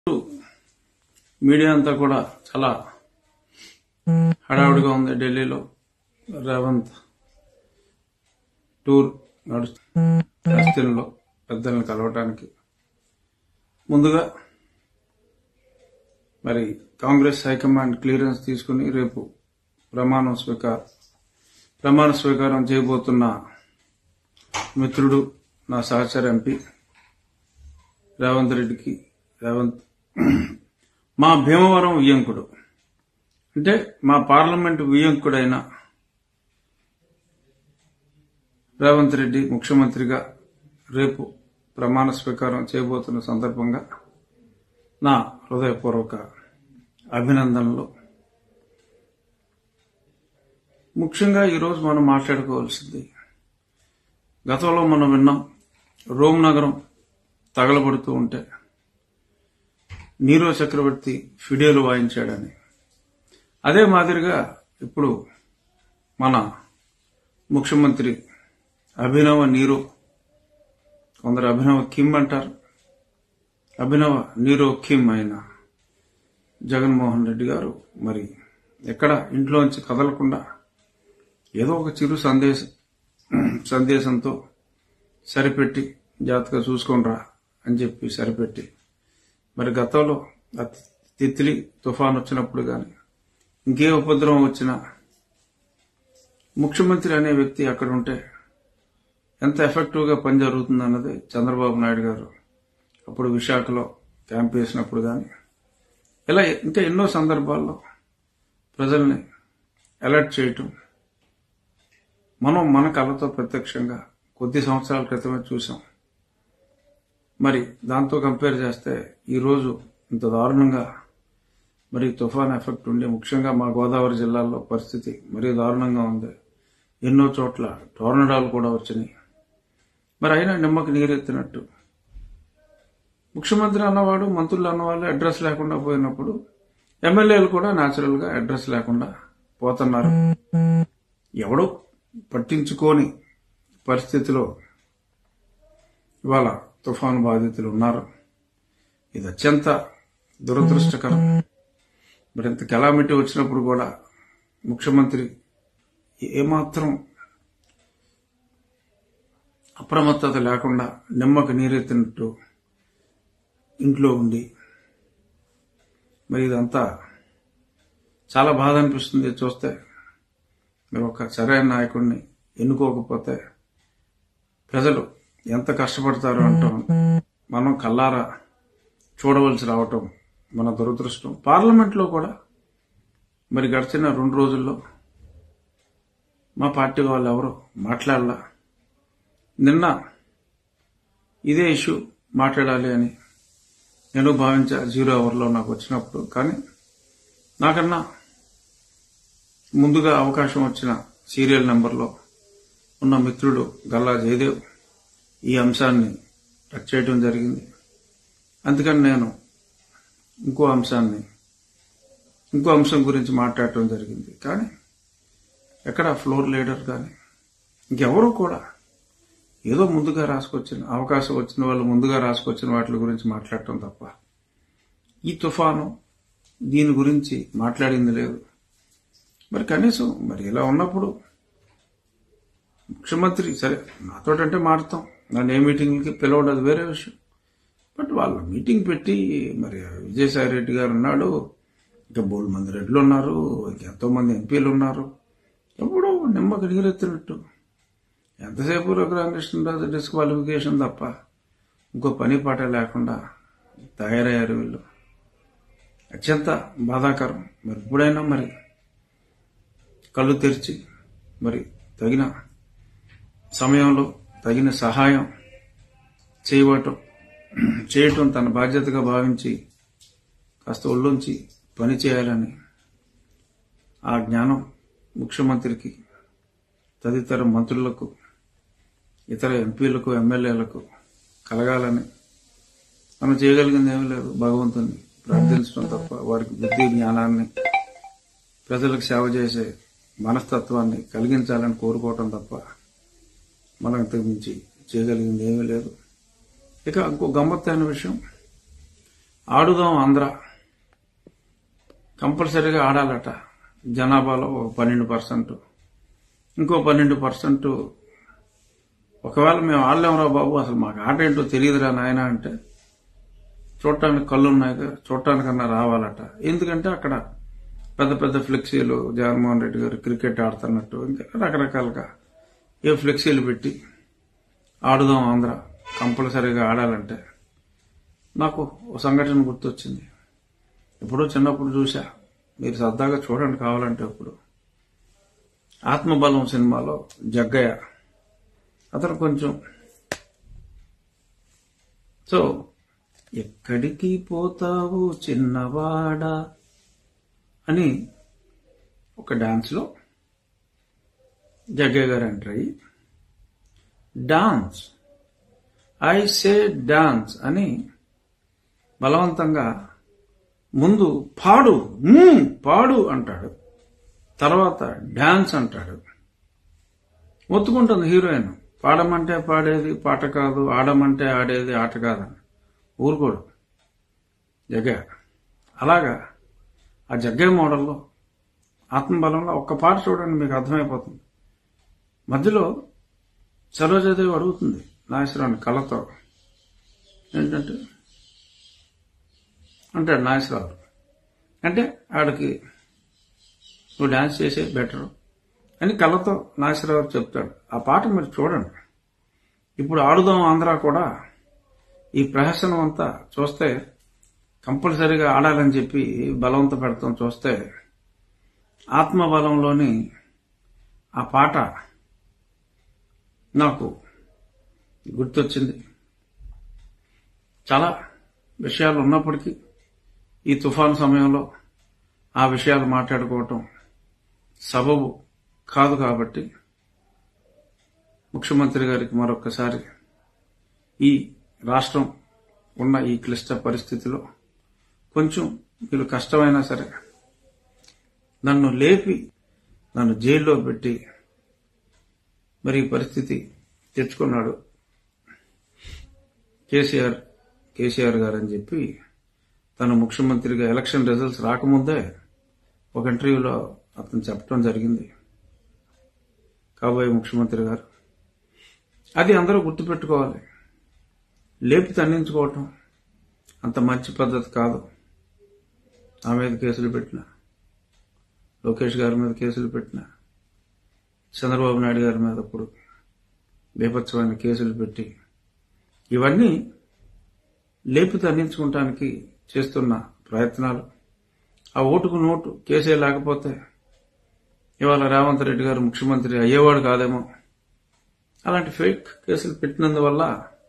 Media అంతా కూడా చాలా హడావుడిగా ఉంది ఢిల్లీలో రేవంత్ టూర్ నడుస్తు రాష్ట్రంలో పెద్దల్ని కలవటానికి ముందుగా మరి కాంగ్రెస్ హైకమాండ్ క్లియరెన్స్ తీసుకుని రేపు ప్రమాణ స్వీకారం ప్రమాణ స్వీకారం చేయబోతున్న మిత్రుడు నా సహచర ఎంపీ రేవంత్ రెడ్డికి రేవంత్ మా భీమవరం వియ్యంకుడు అంటే మా పార్లమెంటు వియ్యంకుడైన రేవంత్ రెడ్డి ముఖ్యమంత్రిగా రేపు ప్రమాణ స్వీకారం చేయబోతున్న సందర్భంగా నా హృదయపూర్వక అభినందనలు ముఖ్యంగా ఈరోజు మనం మాట్లాడుకోవాల్సింది గతంలో మనం విన్నాం రోమ్ నగరం తగలబడుతూ ఉంటే నీరో చక్రవర్తి ఫిడేలు వాయించాడని అదే మాదిరిగా ఇప్పుడు మన ముఖ్యమంత్రి అభినవ నీరో కొందరు అభినవ కిమ్ అంటారు అభినవ నీరో కిమ్ అయిన జగన్మోహన్ రెడ్డి గారు మరి ఎక్కడ ఇంట్లోంచి కదలకుండా ఏదో ఒక చిరు సందేశం సందేశంతో సరిపెట్టి జాగ్రత్తగా చూసుకోనరా అని చెప్పి సరిపెట్టి మరి గతంలో ఆ తిత్లీ తుఫాన్ వచ్చినప్పుడు కానీ ఇంకే ఉపద్రవం వచ్చినా ముఖ్యమంత్రి అనే వ్యక్తి అక్కడ ఉంటే ఎంత ఎఫెక్టివ్గా పని జరుగుతుంది అన్నది చంద్రబాబు నాయుడు గారు అప్పుడు విశాఖలో క్యాంప్ వేసినప్పుడు కానీ ఇలా ఇంకా ఎన్నో సందర్భాల్లో ప్రజల్ని అలర్ట్ చేయటం మనం మన కళ్ళతో ప్రత్యక్షంగా కొద్ది సంవత్సరాల క్రితమే చూసాం మరి దాంతో కంపేర్ చేస్తే ఈరోజు ఇంత దారుణంగా మరి తుఫాన్ ఎఫెక్ట్ ఉండి ముఖ్యంగా మా గోదావరి జిల్లాలో పరిస్థితి మరీ దారుణంగా ఉంది ఎన్నో చోట్ల టోర్నడాలు కూడా వచ్చినాయి మరి అయినా నిమ్మకి నీరెత్తినట్టు ముఖ్యమంత్రి అన్నవాడు మంత్రులు అన్నవాళ్ళు అడ్రస్ లేకుండా పోయినప్పుడు ఎమ్మెల్యేలు కూడా న్యాచురల్ గా అడ్రస్ లేకుండా పోతున్నారు ఎవడో పట్టించుకోని పరిస్థితిలో ఇవాళ తుఫాను బాధితులు ఉన్నారు ఇది అత్యంత దురదృష్టకరం మరి ఇంత కెలామిటీ వచ్చినప్పుడు కూడా ముఖ్యమంత్రి ఏమాత్రం అప్రమత్తత లేకుండా నిమ్మకు నీరెత్తినట్టు ఇంట్లో ఉండి మరి ఇదంతా చాలా బాధ అనిపిస్తుంది చూస్తే మీరు ఒక సరైన నాయకుడిని ఎన్నుకోకపోతే ప్రజలు ఎంత కష్టపడతారో అంటాం మనం కల్లారా చూడవలసి రావటం మన దురదృష్టం పార్లమెంట్లో కూడా మరి గడిచిన రెండు రోజుల్లో మా పార్టీ వాళ్ళు ఎవరు మాట్లాడలా నిన్న ఇదే ఇష్యూ మాట్లాడాలి అని నేను భావించా జీరో అవర్లో నాకు వచ్చినప్పుడు కానీ నాకన్నా ముందుగా అవకాశం వచ్చిన సీరియల్ నెంబర్లో ఉన్న మిత్రుడు గల్లా జయదేవ్ ఈ అంశాన్ని టచ్ చేయడం జరిగింది అందుకని నేను ఇంకో అంశాన్ని ఇంకో అంశం గురించి మాట్లాడటం జరిగింది కానీ ఎక్కడ ఫ్లోర్ లీడర్ కానీ ఇంకెవరూ కూడా ఏదో ముందుగా రాసుకొచ్చిన అవకాశం వచ్చిన వాళ్ళు ముందుగా రాసుకొచ్చిన వాటి గురించి మాట్లాడటం తప్ప ఈ తుఫాను దీని గురించి మాట్లాడింది లేదు మరి కనీసం మరి ఇలా ఉన్నప్పుడు ముఖ్యమంత్రి సరే నాతోటంటే మారుతాం నన్ను ఏ మీటింగ్లకి పిలవడం అది వేరే విషయం బట్ వాళ్ళు మీటింగ్ పెట్టి మరి విజయసాయి రెడ్డి గారు ఉన్నాడు ఇంకా బోల్డ్ మంది రెడ్లు ఉన్నారు ఎంతో మంది ఎంపీలు ఉన్నారు ఎప్పుడో నిమ్మకి నీరెత్తినట్టు ఎంతసేపు రఘురామకృష్ణరాజు డిస్క్వాలిఫికేషన్ తప్ప ఇంకో పని పాట లేకుండా తయారయ్యారు వీళ్ళు అత్యంత బాధాకరం మరి ఇప్పుడైనా మరి కళ్ళు తెరిచి మరి తగిన సమయంలో తగిన సహాయం చేయవటం చేయటం తన బాధ్యతగా భావించి కాస్త ఒళ్ళొంచి పని చేయాలని ఆ జ్ఞానం ముఖ్యమంత్రికి తదితర మంత్రులకు ఇతర ఎంపీలకు ఎమ్మెల్యేలకు కలగాలని మనం చేయగలిగింది ఏమీ లేదు భగవంతుని ప్రార్థించడం తప్ప వారికి బుద్ధి జ్ఞానాన్ని ప్రజలకు సేవ చేసే మనస్తత్వాన్ని కలిగించాలని కోరుకోవటం తప్ప మనం ఇంతకు మించి చేయగలిగింది ఏమీ లేదు ఇక ఇంకో గమ్మత్తైన విషయం ఆడుదాం ఆంధ్ర కంపల్సరీగా ఆడాలట జనాభాలో ఒక పన్నెండు పర్సెంట్ ఇంకో పన్నెండు పర్సెంట్ ఒకవేళ మేము ఆడలేమురా బాబు అసలు మాకు ఆట ఏంటో తెలియదురా నాయన అంటే చూడటానికి కళ్ళు ఉన్నాయి కదా, చూడటానికన్నా రావాలట ఎందుకంటే అక్కడ పెద్ద పెద్ద ఫ్లెక్సీలు జగన్మోహన్ రెడ్డి గారు క్రికెట్ ఆడుతున్నట్టు ఇంకా రకరకాలుగా ఏ ఫ్లెక్సీలు పెట్టి ఆడుదాం ఆంధ్ర కంపల్సరీగా ఆడాలంటే నాకు ఓ సంఘటన గుర్తొచ్చింది ఎప్పుడో చిన్నప్పుడు చూసా మీరు సరదాగా చూడండి కావాలంటే ఇప్పుడు ఆత్మబలం సినిమాలో జగ్గయ్య అతను కొంచెం సో ఎక్కడికి పోతావు చిన్నవాడా అని ఒక డాన్స్లో జగ్గయ్య గారు ఎంటర్ అయ్యి డాన్స్ ఐ సే డాన్స్ అని బలవంతంగా ముందు పాడు మ్మ్, పాడు అంటాడు తర్వాత డాన్స్ అంటాడు ఒత్తుకుంటుంది హీరోయిన్ పాడమంటే పాడేది పాట కాదు ఆడమంటే ఆడేది ఆట కాదని ఊరుకోడు జగ్గయ్య అలాగా ఆ జగ్గయ్య మోడల్లో ఆత్మబలంలో ఒక్క పాట చూడండి మీకు అర్థమైపోతుంది మధ్యలో సరోజాదేవి అడుగుతుంది నాగేశ్వరరావుని కళ్ళతో ఏంటంటే అంటాడు నాగేశ్వరరావు అంటే ఆడికి నువ్వు డాన్స్ చేసే బెటరు అని కళ్ళతో నాగేశ్వరరావు చెప్తాడు ఆ పాట మీరు చూడండి ఇప్పుడు ఆడుదాం ఆంధ్ర కూడా ఈ ప్రహసనం అంతా చూస్తే కంపల్సరీగా ఆడాలని చెప్పి బలవంత పెడతాం చూస్తే ఆత్మబలంలోని ఆ పాట నాకు గుర్తొచ్చింది చాలా విషయాలు ఉన్నప్పటికీ ఈ తుఫాను సమయంలో ఆ విషయాలు మాట్లాడుకోవటం సబబు కాదు కాబట్టి ముఖ్యమంత్రి గారికి మరొకసారి ఈ రాష్ట్రం ఉన్న ఈ క్లిష్ట పరిస్థితిలో కొంచెం మీరు కష్టమైనా సరే నన్ను లేపి నన్ను జైల్లో పెట్టి మరి ఈ పరిస్థితి తెచ్చుకున్నాడు కేసీఆర్ కేసీఆర్ గారు అని చెప్పి తను ముఖ్యమంత్రిగా ఎలక్షన్ రిజల్ట్స్ రాకముందే ఒక ఇంటర్వ్యూలో అతను చెప్పడం జరిగింది కాబోయే ముఖ్యమంత్రి గారు అది అందరూ గుర్తుపెట్టుకోవాలి లేపి తన్నించుకోవటం అంత మంచి పద్ధతి కాదు నా మీద కేసులు పెట్టిన లోకేష్ గారి మీద కేసులు పెట్టిన చంద్రబాబు నాయుడు గారి మీద ఇప్పుడు బీభత్సమైన కేసులు పెట్టి ఇవన్నీ లేపి తన్నించుకుంటానికి చేస్తున్న ప్రయత్నాలు ఆ ఓటుకు నోటు కేసే లేకపోతే ఇవాళ రేవంత్ రెడ్డి గారు ముఖ్యమంత్రి అయ్యేవాడు కాదేమో అలాంటి ఫేక్ కేసులు పెట్టినందువల్ల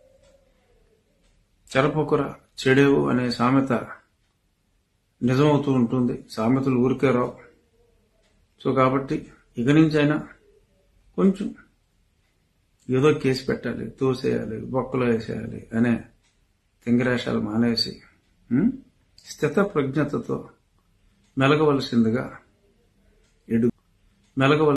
చెరపొకుర చెడేవు అనే సామెత నిజమవుతూ ఉంటుంది సామెతలు ఊరికే రావు సో కాబట్టి ఇక నుంచైనా కొంచెం ఏదో కేసు పెట్టాలి తోసేయాలి బొక్కలో వేసేయాలి అనే తింగరేషాలు మానేసి ఉం? స్థిత ప్రజ్ఞతతో మెలగవలసిందిగా ఎడు మెలగవలసి